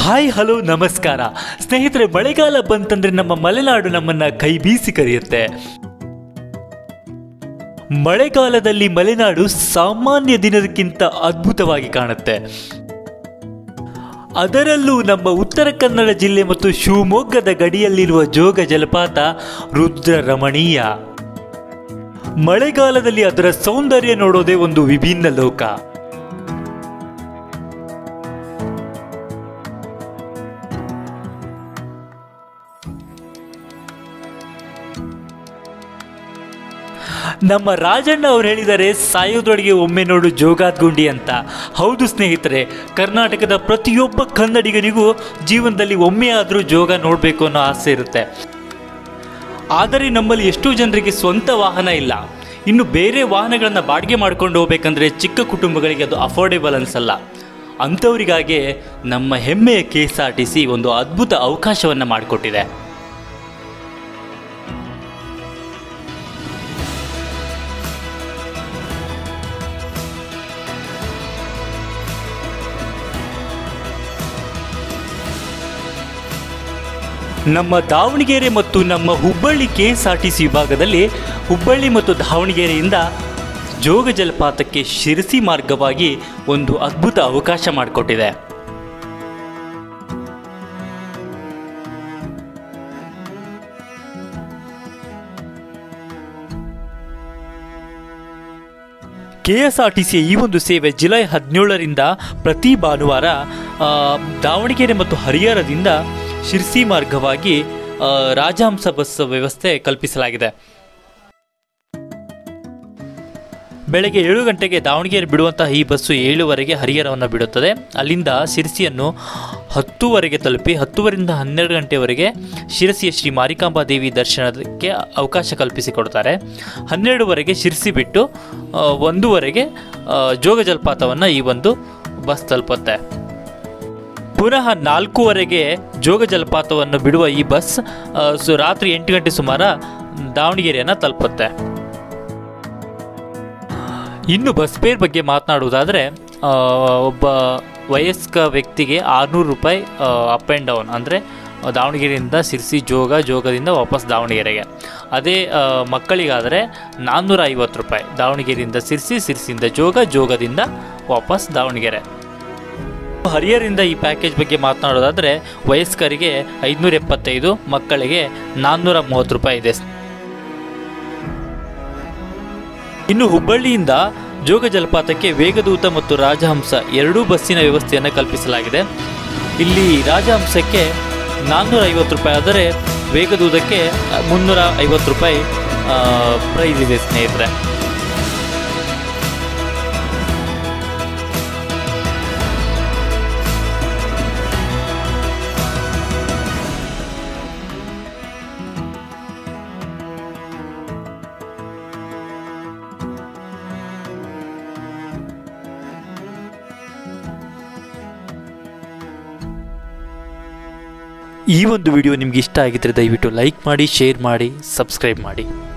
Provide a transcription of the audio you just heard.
hi hello ನಮಸ್ಕಾರ ಸ್ನೇಹಿತರೆ ಮಳೆಗಾಲ ಬಂತಂದ್ರೆ ನಮ್ಮ ಮಲೆನಾಡು ನಮ್ಮನ್ನ ಕೈ ಬೀಸಿ ಕರೆಯುತ್ತೆ ಮಳೆಗಾಲದಲ್ಲಿ ಮಲೆನಾಡು ಸಾಮಾನ್ಯ ದಿನದಕ್ಕಿಂತ ಅದ್ಭುತವಾಗಿ ಕಾಣುತ್ತೆ ಅದರಲ್ಲೂ ನಮ್ಮ ಉತ್ತರ ಕನ್ನಡ ಜಿಲ್ಲೆ ಮತ್ತು ಶಿವಮೊಗ್ಗದ ಗಡಿಯಲ್ಲಿರುವ ಜೋಗ ಜಲಪಾತ ರುದ್ರ ರಮಣೀಯ ಮಳೆಗಾಲದಲ್ಲಿ ಅದರ ಸೌಂದರ್ಯ ನೋಡೋದೇ ಒಂದು ವಿಭಿನ್ನ ಲೋಕ ನಮ್ಮ ರಾಜಣ್ಣ ಅವ್ರು ಹೇಳಿದ್ದಾರೆ ಸಾಯೋದ್ರೊಳಗೆ ಒಮ್ಮೆ ನೋಡು ಜೋಗಾದ್ಗುಂಡಿ ಅಂತ ಹೌದು ಸ್ನೇಹಿತರೆ ಕರ್ನಾಟಕದ ಪ್ರತಿಯೊಬ್ಬ ಕನ್ನಡಿಗನಿಗೂ ಜೀವನದಲ್ಲಿ ಒಮ್ಮೆ ಆದರೂ ಜೋಗ ನೋಡಬೇಕು ಅನ್ನೋ ಆಸೆ ಇರುತ್ತೆ ಆದರೆ ನಮ್ಮಲ್ಲಿ ಎಷ್ಟೋ ಜನರಿಗೆ ಸ್ವಂತ ವಾಹನ ಇಲ್ಲ ಇನ್ನು ಬೇರೆ ವಾಹನಗಳನ್ನು ಬಾಡಿಗೆ ಮಾಡ್ಕೊಂಡು ಹೋಗ್ಬೇಕಂದ್ರೆ ಚಿಕ್ಕ ಕುಟುಂಬಗಳಿಗೆ ಅದು ಅಫೋರ್ಡೆಬಲ್ ಅನ್ಸಲ್ಲ ಅಂಥವರಿಗಾಗೆ ನಮ್ಮ ಹೆಮ್ಮೆಯ K S R T C ಒಂದು ಅದ್ಭುತ ಅವಕಾಶವನ್ನು ಮಾಡಿಕೊಟ್ಟಿದೆ ನಮ್ಮ ದಾವಣಗೆರೆ ಮತ್ತು ನಮ್ಮ Hubballi K S R T C ವಿಭಾಗದಲ್ಲಿ ಹುಬ್ಬಳ್ಳಿ ಮತ್ತು ದಾವಣಗೆರೆಯಿಂದ ಜೋಗ ಜಲಪಾತಕ್ಕೆ ಶಿರಸಿ ಮಾರ್ಗವಾಗಿ ಒಂದು ಅದ್ಭುತ ಅವಕಾಶ ಮಾಡಿಕೊಟ್ಟಿದೆ ಕೆ ಎಸ್ ಆರ್ ಟಿ ಸಿಯ ಈ ಒಂದು ಸೇವೆ ಜುಲೈ ಹದಿನೇಳರಿಂದ ಪ್ರತಿ ಭಾನುವಾರ ಆ, ದಾವಣಗೆರೆ ಮತ್ತು ಹರಿಹರದಿಂದ ಶಿರ್ಸಿ ಮಾರ್ಗವಾಗಿ ಆ, ರಾಜಹಂಸ ಬಸ್ ವ್ಯವಸ್ಥೆ ಕಲ್ಪಿಸಲಾಗಿದೆ ಬೆಳಗ್ಗೆ ಏಳು ಗಂಟೆಗೆ ದಾವಣಗೆರೆ ಬಿಡುವಂತಹ ಈ ಬಸ್ಸು ಏಳುವರೆಗೆ ಹರಿಹರವನ್ನು ಬಿಡುತ್ತದೆ ಅಲ್ಲಿಂದ ಶಿರಸಿಯನ್ನು ಹತ್ತುವರೆಗೆ ತಲುಪಿ ಹತ್ತುವರಿಂದ ಹನ್ನೆರಡು ಗಂಟೆವರೆಗೆ ಶಿರಸಿಯ ಶ್ರೀ ಮಾರಿಕಾಂಬಾ ದೇವಿ ದರ್ಶನಕ್ಕೆ ಅವಕಾಶ ಕಲ್ಪಿಸಿಕೊಡ್ತಾರೆ ಹನ್ನೆರಡುವರೆಗೆ ಶಿರಸಿ ಬಿಟ್ಟು ಆ, ಒಂದೂವರೆಗೆ ಆ, ಜೋಗ ಜಲಪಾತವನ್ನು ಈ ಒಂದು ಬಸ್ ತಲುಪುತ್ತೆ ಪುನಃ ನಾಲ್ಕೂವರೆಗೆ ಜೋಗ ಜಲಪಾತವನ್ನು ಬಿಡುವ ಈ ಬಸ್ ಆ, ಸು ರಾತ್ರಿ ಎಂಟು ಗಂಟೆ ಸುಮಾರ ದಾವಣಗೆರೆಯನ್ನು ತಲುಪುತ್ತೆ ಇನ್ನು ಬಸ್ ಫೇರ್ ಬಗ್ಗೆ ಮಾತನಾಡುವುದಾದರೆ ಆ, ಒಬ್ಬ ವಯಸ್ಕ ವ್ಯಕ್ತಿಗೆ ಆರುನೂರು ರೂಪಾಯಿ ಅಪ್ ಆ್ಯಂಡ್ ಡೌನ್ ಅಂದರೆ ದಾವಣಗೆರೆಯಿಂದ ಸಿರ್ಸಿ ಜೋಗ ಜೋಗದಿಂದ ವಾಪಸ್ ದಾವಣಗೆರೆಗೆ ಅದೇ ಆ, ಮಕ್ಕಳಿಗಾದರೆ ನಾನ್ನೂರ ಐವತ್ತು ರೂಪಾಯಿ ದಾವಣಗೆರೆಯಿಂದ ಸಿರ್ಸಿ ಸಿರ್ಸಿಯಿಂದ ಜೋಗ ಜೋಗದಿಂದ ವಾಪಸ್ ದಾವಣಗೆರೆ ಹರಿಹರಿಂದ ಈ ಪ್ಯಾಕೇಜ್ ಬಗ್ಗೆ ಮಾತನಾಡೋದಾದರೆ ವಯಸ್ಕರಿಗೆ ಐದುನೂರ ಎಪ್ಪತ್ತೈದು ಮಕ್ಕಳಿಗೆ ನಾನ್ನೂರ ಮೂವತ್ತು ರೂಪಾಯಿ ಇದೆ ಇನ್ನು ಹುಬ್ಬಳ್ಳಿಯಿಂದ ಜೋಗ ಜಲಪಾತಕ್ಕೆ ವೇಗದೂತ ಮತ್ತು ರಾಜಹಂಸ ಎರಡೂ ಬಸ್ಸಿನ ವ್ಯವಸ್ಥೆಯನ್ನು ಕಲ್ಪಿಸಲಾಗಿದೆ ಇಲ್ಲಿ ರಾಜಹಂಸಕ್ಕೆ ನಾನ್ನೂರ ಐವತ್ತು ರೂಪಾಯಿ ಆದರೆ ವೇಗದೂತಕ್ಕೆ ಮುನ್ನೂರ ಐವತ್ತು ರೂಪಾಯಿ ಪ್ರೈಸ್ ಇದೆ ಸ್ನೇಹಿತರೆ ಈ ಒಂದು ವಿಡಿಯೋ ನಿಮ್ಗೆ ಇಷ್ಟ ಆಗಿದ್ದರೆ ದಯವಿಟ್ಟು ಲೈಕ್ ಮಾಡಿ ಶೇರ್ ಮಾಡಿ ಸಬ್ಸ್ಕ್ರೈಬ್ ಮಾಡಿ